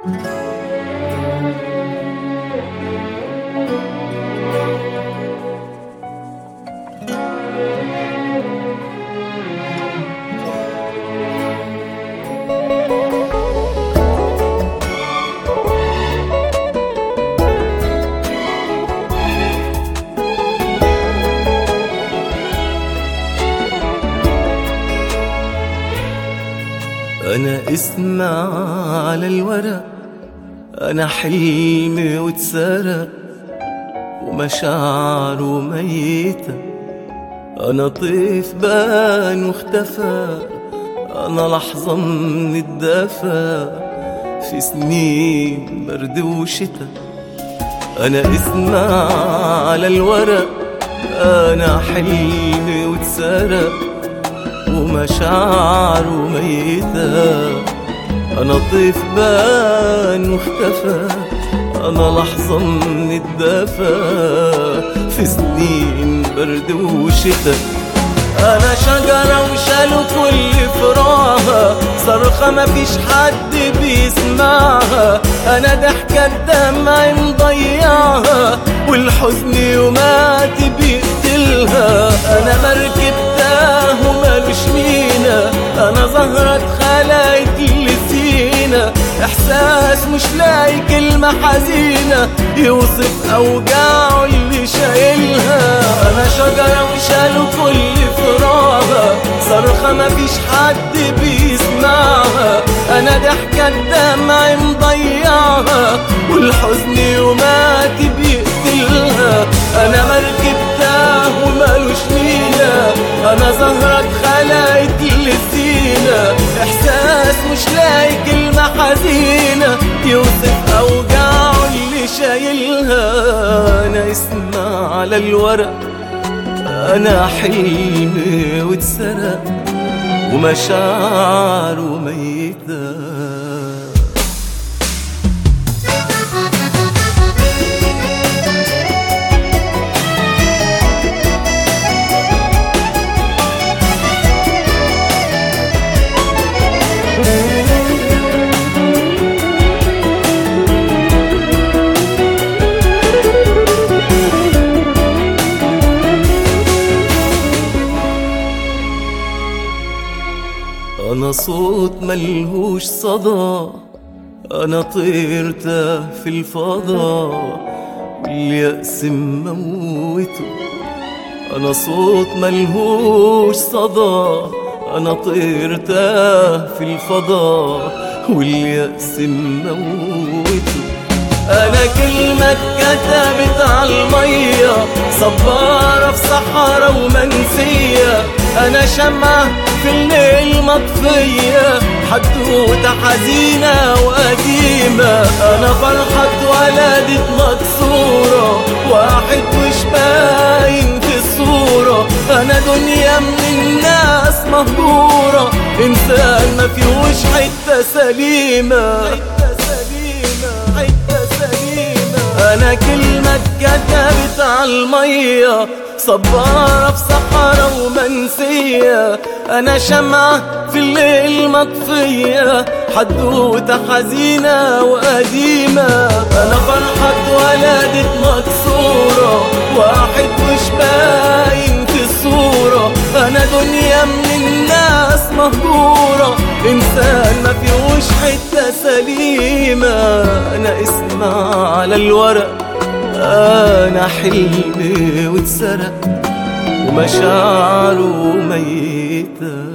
أنا اسمع على الورق أنا حلمي واتسرق ومشاعره ميتة أنا طيف بان واختفى أنا لحظة من الدفا في سنين برد وشتا أنا اسمع على الورق أنا حلمي واتسرق ومشاعره ميتة أنا طيف بان واختفى أنا لحظة من الدفا في سنين برد وشتا أنا شجرة وشالوا كل فراها صرخة مفيش حد بيسمعها أنا ضحكة الدمع مضيعها والحزن يومات بيقتلها أنا مركب تاه ومالوش مينا أنا زهرة اتخلقت لسينا إحساس مش لاقي كلمة حزينة يوصف أوجاعه اللي شايلها أنا شجرة وشالوا كل فراغها صرخة مفيش حد بيسمعها أنا ضحكة الدمع مضيعها والحزن يومات بيقتلها أنا مركب تاه ومالوش مينا أنا زهرة اتخلقت للزينة إحساس مش لاقي كلمة حزينة يوصف أوجاعه اللي شايلها أنا اسمع على الورق أنا حلمي واتسرق ومشاعره ميتة أنا صوت ملهوش صدى أنا طيرت في الفضاء واليأس مموته أنا صوت ملهوش صدى أنا طيرت في الفضاء واليأس مموته أنا كلمة اتكتبت على المية صبارة في صحراء ومنسية أنا شمعة في الليل مطفية حدوتة حزينة وقديمة أنا فرحة اتولدت مكسورة واحد مش باين في الصورة أنا دنيا من الناس مهجورة إنسان ما فيهوش حتة سليمة حتة سليمة حتة سليمة أنا كلمة اتكتبت على المية صبارة في صحراء ومنسية أنا شمعة في الليل مطفية حدوتة حزينة وقديمة أنا فرحة اتولدت مكسورة واحد مش باين في الصورة أنا دنيا من الناس مهجورة إنسان ما فيهوش حتة سليمة أنا اسمع على الورق أنا حلمي واتسرق ومشاعره ميته